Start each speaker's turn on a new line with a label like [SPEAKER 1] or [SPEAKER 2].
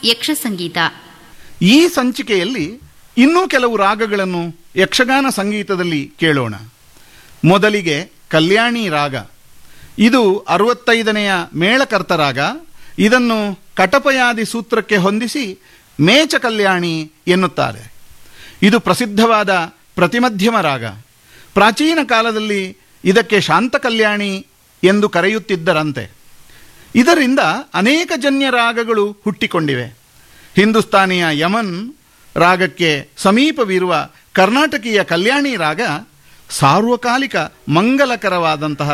[SPEAKER 1] ಯಕ್ಷ ಸಂಗೀತ
[SPEAKER 2] ಈ ಸಂಚಿಕೆಯಲ್ಲಿ ಇನ್ನೂ ಕೆಲವು ರಾಗಗಳನ್ನು ಯಕ್ಷಗಾನ ಸಂಗೀತದಲ್ಲಿ ಕೇಳೋಣ ಮೊದಲಿಗೆ ಕಲ್ಯಾಣಿ ರಾಗ ಇದು ಅರವತ್ತೈದನೆಯ ಮೇಳಕರ್ತ ರಾಗ ಇದನ್ನು ಕಟಪಯಾದಿ ಸೂತ್ರಕ್ಕೆ ಹೊಂದಿಸಿ ಮೇಚ ಕಲ್ಯಾಣಿ ಎನ್ನುತ್ತಾರೆ ಇದು ಪ್ರಸಿದ್ಧವಾದ ಪ್ರತಿಮಧ್ಯಮ ರಾಗ ಪ್ರಾಚೀನ ಕಾಲದಲ್ಲಿ ಇದಕ್ಕೆ ಶಾಂತ ಕಲ್ಯಾಣಿ ಎಂದು ಕರೆಯುತ್ತಿದ್ದರಂತೆ ಇದರಿಂದ ಅನೇಕ ಜನ್ಯ ರಾಗಗಳು ಹುಟ್ಟಿಕೊಂಡಿವೆ ಹಿಂದೂಸ್ತಾನಿಯ ಯಮನ್ ರಾಗಕ್ಕೆ ಸಮೀಪವಿರುವ ಕರ್ನಾಟಕೀಯ ಕಲ್ಯಾಣಿ ರಾಗ ಸಾರ್ವಕಾಲಿಕ ಮಂಗಲಕರವಾದಂತಹ